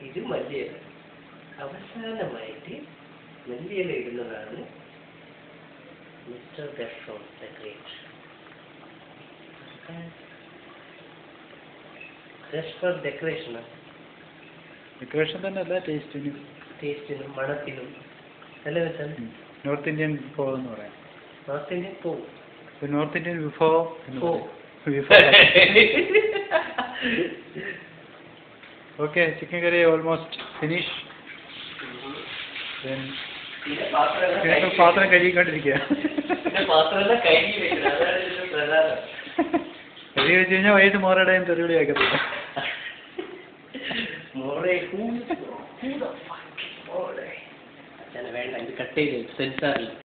ഇത് മല്ലിയില അവസാനമായിട്ട് മല്ലിയില ഇടുന്നതാണ് mister Gastron the great just for ഡെക്കറേഷനാണ് ഡെക്കറേഷൻ തന്നെ അല്ല ടേസ്റ്റിനും ടേസ്റ്റിനും മണത്തിനും നല്ല വെച്ചാൽ നോർത്ത് ഇന്ത്യൻ വിഭവം എന്ന് പറയാം നോർത്ത് ഇന്ത്യൻ പോവും ഒരു നോർത്ത് ഇന്ത്യൻ വിഭവം എന്ന് ഓ. പറയും. വിഭവം ഓക്കെ ചിക്കൻ കറി ഓൾമോസ്റ്റ് ഫിനിഷ് പിന്നെ പാത്രം പാത്രം കഴുകിക്കൊണ്ടിരിക്കുക പിന്നെ പാത്രമെല്ലാം കഴുകി വെക്കണം അതാണ് ഇതിന്റെ പ്രധാനം കഴുകി വെച്ച് കഴിഞ്ഞാൽ വൈകിട്ട് മോറയുടെയും തെറിവിളി ആക്കത്തില്ല മോളെ who- who the fuck is മോളെ? അച്ഛനെ വേണ്ട ഇത് കട്ട് ചെയ്ത് സെൻസാറിൽ